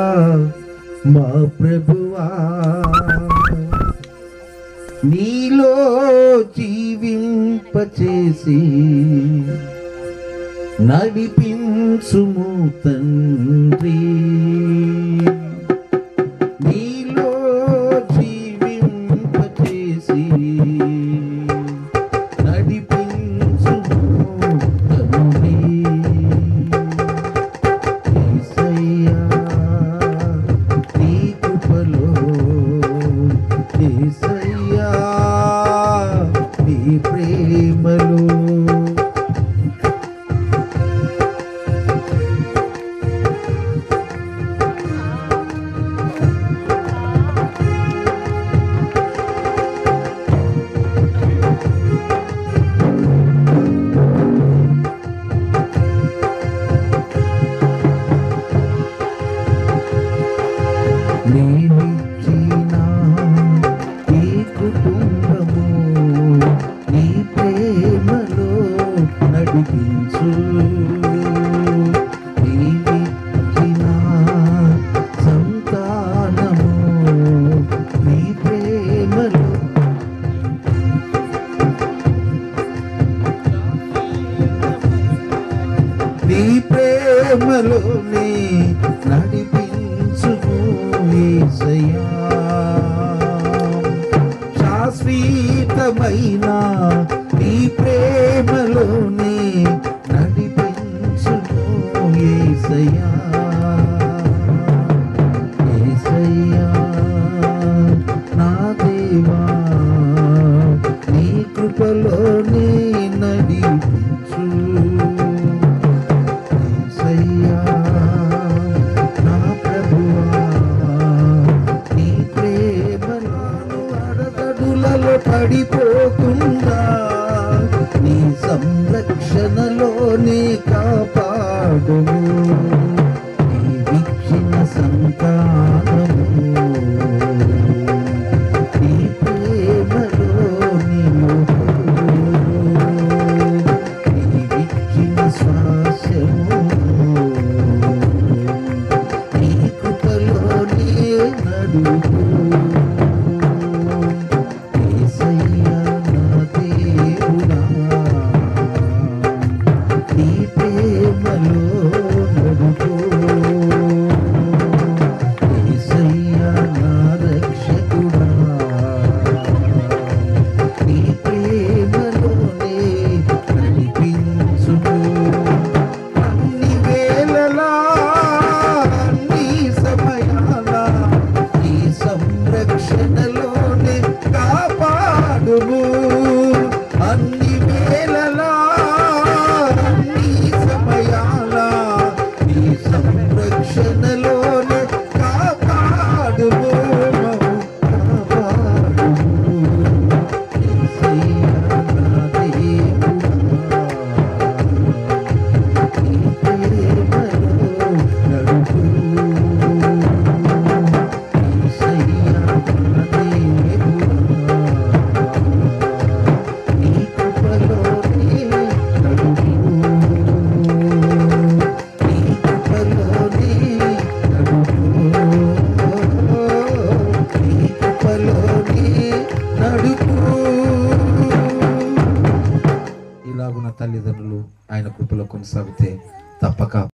మా ప్రభువా నీలో జీవింపచేసి నడిపించుము తండ్రి నీలో జీవింపచేసి నడిపించుము తండ్రి యేసయ్యా, నీ కృపలో యేసయ్యా, నీ ప్రేమలో నేనిచ్చిన ఈ కుటుంబము నీ ప్రేమలో నడిపించు నీవిచ్చిన సంతానము నీ ప్రేమలో నీ ప్రేమలోనే నడిపించుము యేసయ్యా శాశ్వతమైన నీ ప్రేమలోనే నడిపించుము యేసయ్యా యేసయ్యా నా దేవా నీ కృపలోనే నడిపించు యేసయ్యా, నా ప్రభువా, నీ ప్రేమలోను అడగడులలో పడిపోకుండా నీ సంరక్షణలోనే కాపాడుము నీవిచ్చిన సంతానము నీ ప్రేమలో నిలుపు నీవిచ్చిన శ్వాసము నీ కృపలోనే నడుపు యేసయ్యా నా దేవుడా నీ ప్రేమలో నడుపు యేసయ్యా నా రక్షకుడా నీ ప్రేమలోనే నడిపించుము అన్ని వేళలా అన్ని సమయాల నీ సంరక్షణలోనే కాపాడుము అన్ని వేళలా అన్ని సమయాల నీ సంరక్షణలోనే కాపాడుము కాపాడుము యేసయ్యా నా దేవుడా నీ ప్రేమలో నడుపు యేసయ్యా నా దేవుడా నీ కృపలోనే నడుపు నీ కృపలోనే నడుపు నీ కృపలోనే నడుపు ఇలాగున్న తల్లిదండ్రులు ఆయన కృపలో కొనసాగితే తప్పక